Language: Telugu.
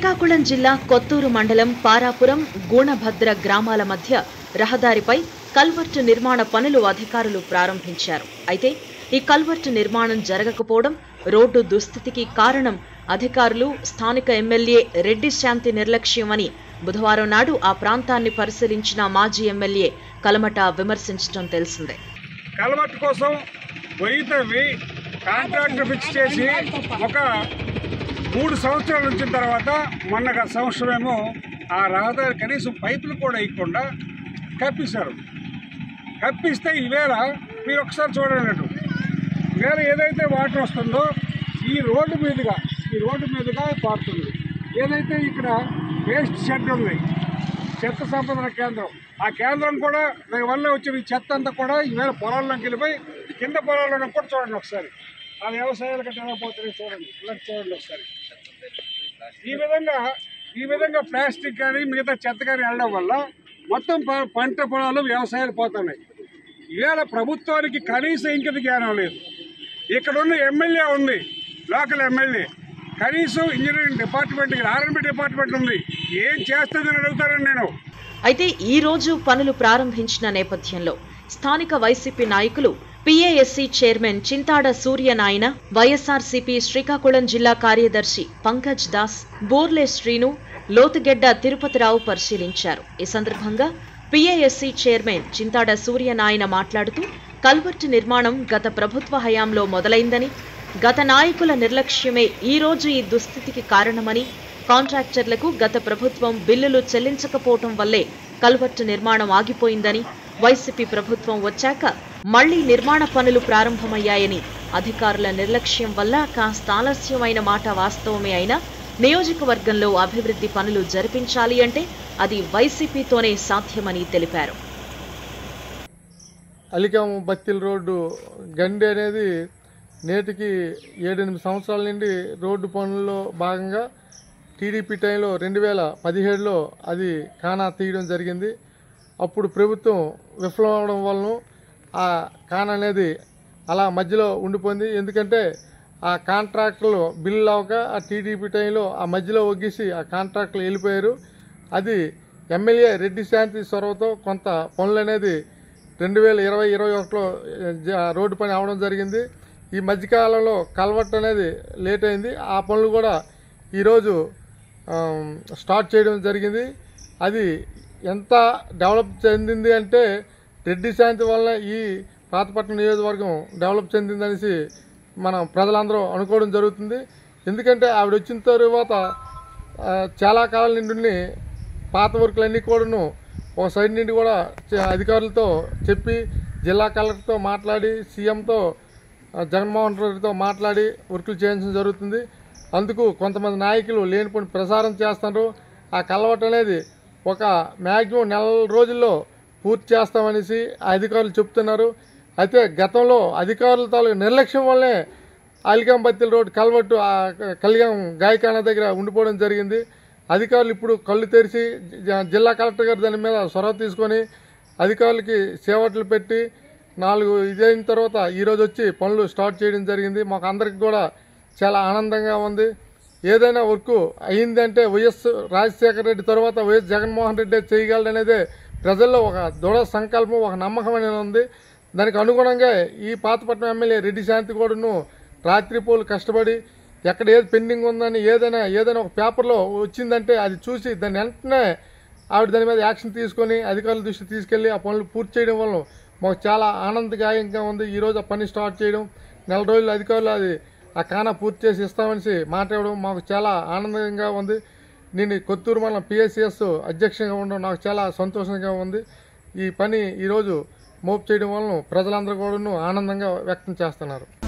శ్రీకాకుళం జిల్లా కొత్తూరు మండలం పారాపురం గూణభద్ర గ్రామాల మధ్య రహదారిపై కల్వర్టు నిర్మాణ పనులు అధికారులు ప్రారంభించారు అయితే ఈ కల్వర్టు నిర్మాణం జరగకపోవడం రోడ్డు దుస్థితికి కారణం అధికారులు స్థానిక ఎమ్మెల్యే రెడ్డి శాంతి నిర్లక్ష్యమని బుధవారం నాడు ఆ ప్రాంతాన్ని పరిశీలించిన మాజీ ఎమ్మెల్యే కలమట విమర్శించడం తెలిసిందే కలవట్టు కోసం వెయ్యి తవ్వి కాంట్రాక్టర్ ఫిక్స్ చేసి ఒక మూడు సంవత్సరాలు ఉంచిన తర్వాత మొన్న గత సంవత్సరమేమో ఆ రహదారి కనీసం పైపులు కూడా వేయకుండా కప్పిస్తారు కప్పిస్తే ఈవేళ మీరు ఒకసారి చూడండి అటు ఈవేళ ఏదైతే వాటర్ వస్తుందో ఈ రోడ్డు మీదుగా ఈ రోడ్డు మీదుగా పారుతుంది ఏదైతే ఇక్కడ వేస్ట్ షెడ్ ఉంది చెత్త సంపదన కేంద్రం ఆ కేంద్రం కూడా దాని వల్ల వచ్చిన ఈ చెత్త అంతా కూడా ఈవేళ పొలాల్లోకి వెళ్ళిపోయి కింద పొలాల్లో కూడా చూడండి ఒకసారి ఆ వ్యవసాయాలు గట్రా ఎలా పోతున్నాయి చూడండి ఇలా చూడండి ఒకసారి ఈ విధంగా ఈ విధంగా ప్లాస్టిక్ కానీ మిగతా చెత్త కానీ వెళ్ళడం వల్ల మొత్తం ప- పంట పొలాలు వ్యవసాయాలు పోతున్నాయి ఇవాళ ప్రభుత్వానికి కనీస ఇంకిత జ్ఞానం లేదు ఇక్కడున్న ఎమ్మెల్యే ఉంది లోకల్ ఎమ్మెల్యే కనీసం ఇంజనీరింగ్ డిపార్ట్మెంట్ ఆర్ఎంబి డిపార్ట్మెంట్ ఉంది ఏం చేస్తుందని అడుగుతారని నేను అయితే ఈ రోజు పనులు ప్రారంభించిన నేపథ్యంలో స్థానిక వైసీపీ నాయకులు PASC chairman Chintada Suryanarayana YSRCP Srikakulam జిల్లా కార్యదర్శి పంకజ్ దాస్ బోర్లే శ్రీను లోతుగెడ్డ తిరుపతిరావు పరిశీలించారు ఈ సందర్భంగా పీఏఎస్సీ చైర్మన్ చింతాడ సూర్యనాయన మాట్లాడుతూ కల్వర్టు నిర్మాణం గత ప్రభుత్వ హయాంలో మొదలైందని గత నాయకుల నిర్లక్ష్యమే ఈ రోజు ఈ దుస్థితికి కారణమని కాంట్రాక్టర్లకు గత ప్రభుత్వం బిల్లులు చెల్లించకపోవటం వల్లే కల్వర్టు నిర్మాణం ఆగిపోయిందని వైసీపీ ప్రభుత్వం వచ్చాక మళ్లీ నిర్మాణ పనులు ప్రారంభమయ్యాయని అధికారుల నిర్లక్ష్యం వల్ల కాస్త ఆలస్యమైన మాట వాస్తవమే అయినా నియోజకవర్గంలో అభివృద్ధి పనులు జరిపించాలి అంటే అది వైసీపీతోనే సాధ్యమని తెలిపారు అలికాం బత్తిల్ రోడ్డు గండి అనేది నేటికి ఏడెనిమిది సంవత్సరాల నుండి రోడ్డు పనుల్లో భాగంగా టీడీపీ టైంలో రెండు వేల పదిహేడులో అది కానా తీయడం జరిగింది అప్పుడు ప్రభుత్వం విఫలం అవడం వలన ఆ కాన అనేది అలా మధ్యలో ఉండిపోయింది ఎందుకంటే ఆ కాంట్రాక్టర్లు బిల్లు అవ్వక ఆ టీడీపీ టైంలో ఆ మధ్యలో ఒగ్గేసి ఆ కాంట్రాక్టర్లు వెళ్ళిపోయారు అది ఎమ్మెల్యే రెడ్డి శాంతి చొరవతో కొంత పనులు అనేది రెండు వేల ఇరవై ఇరవై ఒకటిలో జ- రోడ్డు పని అవడం జరిగింది ఈ మధ్యకాలంలో కల్వర్ట్ అనేది లేట్ అయింది ఆ పనులు కూడా ఈరోజు ఆమ్, స్టార్ట్ చేయడం జరిగింది అది ఎంత డెవలప్ చెందింది అంటే రెడ్డి శాంతి వల్ల ఈ పాతపట్నం నియోజకవర్గం డెవలప్ చెందిందనేసి మనం ప్రజలందరూ అనుకోవడం జరుగుతుంది ఎందుకంటే ఆవిడ వచ్చిన తర్వాత ఆ, చాలా కాలం నుండి పాత వర్కులన్నీ కూడాను ఒక సైడ్ నుండి కూడా చ- అధికారులతో చెప్పి జిల్లా కలెక్టర్తో మాట్లాడి సీఎంతో ఆ, జగన్మోహన్ రెడ్డితో మాట్లాడి వర్కులు చేయించడం జరుగుతుంది అందుకు కొంతమంది నాయకులు లేనిపోని ప్రసారం చేస్తున్నారు ఆ కలవట అనేది ఒక మ్యాక్సిమం నెల రోజుల్లో పూర్తి చేస్తామనేసి ఆ అధికారులు చెప్తున్నారు అయితే గతంలో అధికారుల తాలూకు నిర్లక్ష్యం వల్లే అలికాంబత్తిల రోడ్ కల్వట్టు ఆ కళ్యాణ్ గాయకాన దగ్గర ఉండిపోవడం జరిగింది అధికారులు ఇప్పుడు కళ్ళు తెరిచి జ- జిల్లా కలెక్టర్ గారు దాని మీద చొరవ తీసుకొని అధికారులకి సేవట్లు పెట్టి నాలుగు ఇదైన తర్వాత ఈరోజు వచ్చి పనులు స్టార్ట్ చేయడం జరిగింది మాకు అందరికి కూడా చాలా ఆనందంగా ఉంది ఏదైనా వర్క్ అయిందంటే వైఎస్ రాజశేఖర రెడ్డి తర్వాత వైఎస్ జగన్మోహన్ రెడ్డి చేయగలడనేదే ప్రజల్లో ఒక దృఢ సంకల్పం ఒక నమ్మకం అనేది ఉంది దానికి అనుగుణంగా ఈ పాతపట్నం ఎమ్మెల్యే రెడ్డి శాంతి కూడాను రాత్రిపూలు కష్టపడి ఎక్కడ ఏది పెండింగ్ ఉందని ఏదైనా ఏదైనా ఒక పేపర్లో వచ్చిందంటే అది చూసి దాన్ని వెంటనే ఆవిడ దాని మీద యాక్షన్ తీసుకొని అధికారుల దృష్టి తీసుకెళ్లి ఆ పనులు పూర్తి చేయడం వల్ల మాకు చాలా ఆనందదాయకంగా ఉంది ఈ రోజు ఆ పని స్టార్ట్ చేయడం నెల రోజులు అధికారులు అది ఆ కానా పూర్తి చేసి ఇస్తామని మాట్లాడడం మాకు చాలా ఆనందంగా ఉంది నేను ఈ కొత్తూరు మండలం పిఎస్సిఎస్ అధ్యక్షంగా ఉండడం నాకు చాలా సంతోషంగా ఉంది ఈ పని ఈరోజు మోపు చేయడం వలన ప్రజలందరూ కూడా ఆనందంగా వ్యక్తం చేస్తున్నారు